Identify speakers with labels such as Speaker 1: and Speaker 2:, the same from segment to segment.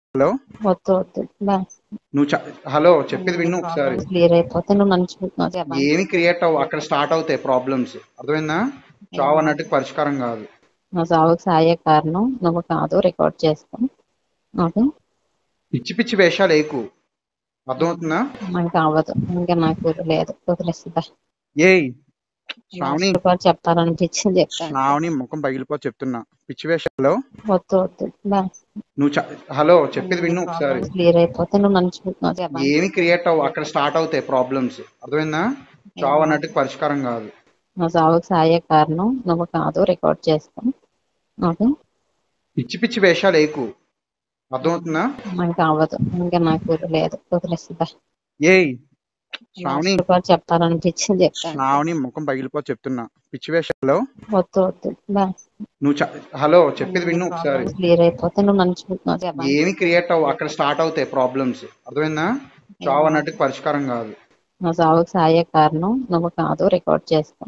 Speaker 1: hello
Speaker 2: వద్దు వద్దు bye
Speaker 1: నువ్వు చ- హలో చెప్పేది విను ఒకసారి
Speaker 2: క్లియర్ అయిపోతే నువ్వు నన్ను చూస్తున్నావు చెప్పండి
Speaker 1: ఏమి క్రియేట్ అవ్వ అక్కడ స్టార్ట్ అవుతాయి ప్రాబ్లమ్స్ అర్థమైందా చావు అన్నట్టు పరిష్కారం కాదు
Speaker 2: నా సావుకు సాయే కారణం నువ్వు కాదు రికార్డ్ చేసుకో ఓకే
Speaker 1: పిచ్చి పిచ్చి వేషాలు వేయకు అర్థమవుతుందా
Speaker 2: మనకి అవ్వదు ఇంకా నాకు లేదు వదిలేస్తుందా
Speaker 1: ఏయ్ శ్రావణి
Speaker 2: రికార్డ్ చెప్తారనిపించింది చెప్తాను
Speaker 1: శ్రావణి ముఖం పగిలిపో చెప్తున్నా పిచ్చి వేషాలు
Speaker 2: వద్దు వద్దు బాయ్
Speaker 1: నువ్వు చ- హలో చెప్పేది విను ఒకసారి
Speaker 2: క్లియర్ అయిపోతే నువ్వు నన్ను చూస్తున్నావు చెప్పండి
Speaker 1: ఏమి క్రియేట్ అవ్వ అక్కడ స్టార్ట్ అవుతాయి ప్రాబ్లమ్స్ అర్థమైందా చావు అన్నట్టు పరిష్కారం కాదు
Speaker 2: నా సావుకు సాయే కారణం నువ్వు కాదు రికార్డ్ చేసుకో ఓకే
Speaker 1: పిచ్చి పిచ్చి వేషాలు వేయకు అర్థమవుతుందా
Speaker 2: మనకి అవ్వదు ఇంకా నాకు లేదు వదిలేస్తుందా
Speaker 1: ఏయ్ శ్రావణి
Speaker 2: రికార్డ్ చెప్తారనిపించింది చెప్తాను
Speaker 1: శ్రావణి ముఖం పగిలిపో చెప్తున్నా పిచ్చి వేషాలు
Speaker 2: వద్దు వద్దు బాయ్
Speaker 1: నువ్వు చ- హలో చెప్పేది విను ఒకసారి
Speaker 2: క్లియర్ అయిపోతే నువ్వు నన్ను చూస్తున్నావు చెప్పండి
Speaker 1: ఏమి క్రియేట్ అవ్వ అక్కడ స్టార్ట్ అవుతాయి ప్రాబ్లమ్స్ అర్థమైందా చావు అన్నట్టు పరిష్కారం కాదు
Speaker 2: నా సావుకు సాయే కారణం నువ్వు కాదు రికార్డ్ చేసుకో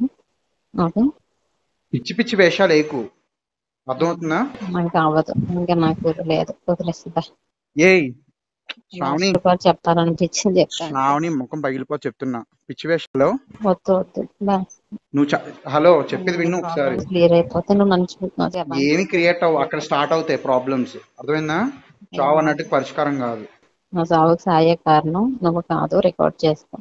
Speaker 2: ఓకే
Speaker 1: పిచ్చి పిచ్చి వేషాలు వేయకు అర్థమవుతుందా
Speaker 2: మనకి అవ్వదు ఇంకా నాకు లేదు వదిలేస్తుందా
Speaker 1: ఏయ్ శ్రావణి
Speaker 2: రికార్డ్ చెప్తారనిపించింది చెప్తాను
Speaker 1: శ్రావణి ముఖం పగిలిపో చెప్తున్నా పిచ్చి వేషాలు
Speaker 2: వద్దు వద్దు బాయ్
Speaker 1: నువ్వు చ- హలో చెప్పేది విను ఒకసారి
Speaker 2: క్లియర్ అయిపోతే నువ్వు నన్ను చూస్తున్నావు చెప్పండి
Speaker 1: ఏమి క్రియేట్ అవ్వ అక్కడ స్టార్ట్ అవుతాయి ప్రాబ్లమ్స్ అర్థమైందా చావు అన్నట్టు పరిష్కారం కాదు
Speaker 2: నా సావుకు సాయే కారణం నువ్వు కాదు రికార్డ్ చేసుకో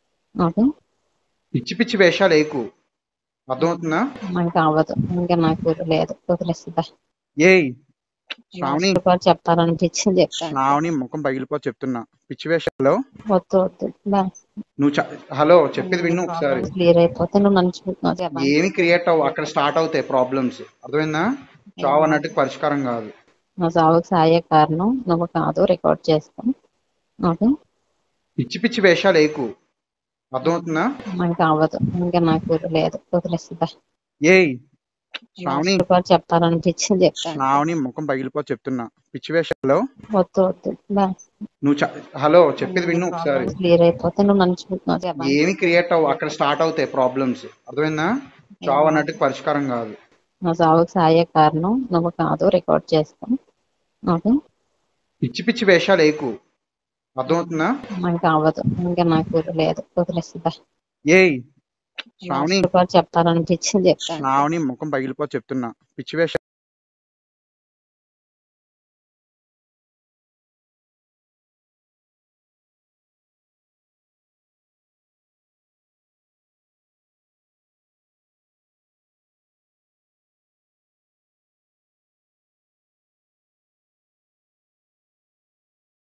Speaker 2: ఓకే
Speaker 1: పిచ్చి పిచ్చి వేషాలు వేయకు అర్థమవుతుందా
Speaker 2: మనకి అవ్వదు ఇంకా నాకు లేదు వదిలేస్తుందా
Speaker 1: ఏయ్ శ్రావణి
Speaker 2: రికార్డ్ చెప్తారనిపించింది చెప్తాను
Speaker 1: శ్రావణి ముఖం పగిలిపో చెప్తున్నా పిచ్చి వేషాలు
Speaker 2: వద్దు వద్దు బాయ్
Speaker 1: నువ్వు చ- హలో చెప్పేది విను ఒకసారి
Speaker 2: క్లియర్ అయిపోతే నువ్వు నన్ను చూస్తున్నావు చెప్పండి
Speaker 1: ఏమి క్రియేట్ అవ్వ అక్కడ స్టార్ట్ అవుతాయి ప్రాబ్లమ్స్ అర్థమైందా చావు అన్నట్టు పరిష్కారం కాదు
Speaker 2: నా సావుకు సాయే కారణం నువ్వు కాదు రికార్డ్ చేసుకో ఓకే
Speaker 1: పిచ్చి పిచ్చి వేషాలు వేయకు అర్థమవుతుందా
Speaker 2: మనకి అవ్వదు ఇంకా నాకు లేదు వదిలేస్తుందా
Speaker 1: ఏయ్ శ్రావణి
Speaker 2: రికార్డ్ చెప్తారనిపించింది చెప్తాను
Speaker 1: శ్రావణి ముఖం పగిలిపో చెప్తున్నా పిచ్చి వేషాలు
Speaker 2: వద్దు వద్దు బాయ్
Speaker 1: నువ్వు చ- హలో చెప్పేది విను ఒకసారి
Speaker 2: క్లియర్ అయిపోతే నువ్వు నన్ను చూస్తున్నావు చెప్పండి
Speaker 1: ఏమి క్రియేట్ అవ్వ అక్కడ స్టార్ట్ అవుతాయి ప్రాబ్లమ్స్ అర్థమైందా చావు అన్నట్టు పరిష్కారం కాదు
Speaker 2: నా సావుకు సాయే కారణం నువ్వు కాదు రికార్డ్ చేసుకో ఓకే
Speaker 1: పిచ్చి పిచ్చి వేషాలు వేయకు అర్థమవుతుందా
Speaker 2: మనకి అవ్వదు ఇంకా నాకు లేదు వదిలేస్తుందా
Speaker 1: ఏయ్ శ్రావణి
Speaker 2: రికార్డ్ చెప్తారనిపించింది చెప్తాను
Speaker 1: శ్రావణి ముఖం పగిలిపో చెప్తున్నా పిచ్చి వేషాలు